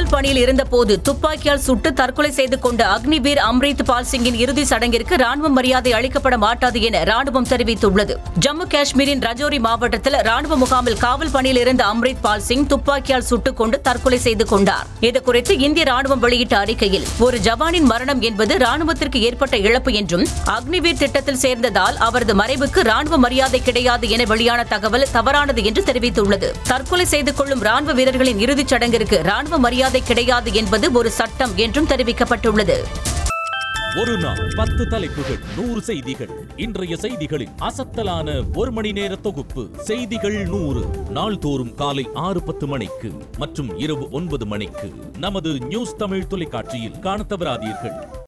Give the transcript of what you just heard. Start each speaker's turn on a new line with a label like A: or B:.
A: காவல் பணியில் இருந்தபோது துப்பாக்கியால் சுட்டு தற்கொலை செய்து கொண்ட அக்னிவீர் அம்ரித் பால் சிங்கின் இறுதி சடங்கிற்கு ராணுவ மரியாதை அளிக்கப்பட மாட்டாது என ராணுவம் தெரிவித்துள்ளது ஜம்மு காஷ்மீரின் ரஜோரி மாவட்டத்தில் ராணுவ முகாமில் காவல் பணியில் இருந்த அம்ரித் பால் சிங் துப்பாக்கியால் சுட்டுக் கொண்டு தற்கொலை செய்து கொண்டார் இதுகுறித்து இந்திய ராணுவம் வெளியிட்ட அறிக்கையில் ஒரு ஜவானின் மரணம் என்பது ராணுவத்திற்கு ஏற்பட்ட இழப்பு என்றும் அக்னிவீர் திட்டத்தில் சேர்ந்ததால் அவரது மறைவுக்கு ராணுவ மரியாதை கிடையாது என வெளியான தகவல் தவறானது என்று தெரிவித்துள்ளது தற்கொலை செய்து கொள்ளும் ராணுவ வீரர்களின் இறுதிச் சடங்கிற்கு ராணுவ மரியாதை கிடையாது என்பது ஒரு சட்டம் என்றும் தெரிவிக்கப்பட்டுள்ளது
B: ஒரு நாள் பத்து தலைப்புகள் நூறு செய்திகள் இன்றைய செய்திகளின் அசத்தலான ஒரு மணி நேர தொகுப்பு செய்திகள் நூறு நாள்தோறும் காலை ஆறு பத்து மணிக்கு மற்றும் இரவு ஒன்பது மணிக்கு நமது நியூஸ் தமிழ் தொலைக்காட்சியில் காணத் தவறாதீர்கள்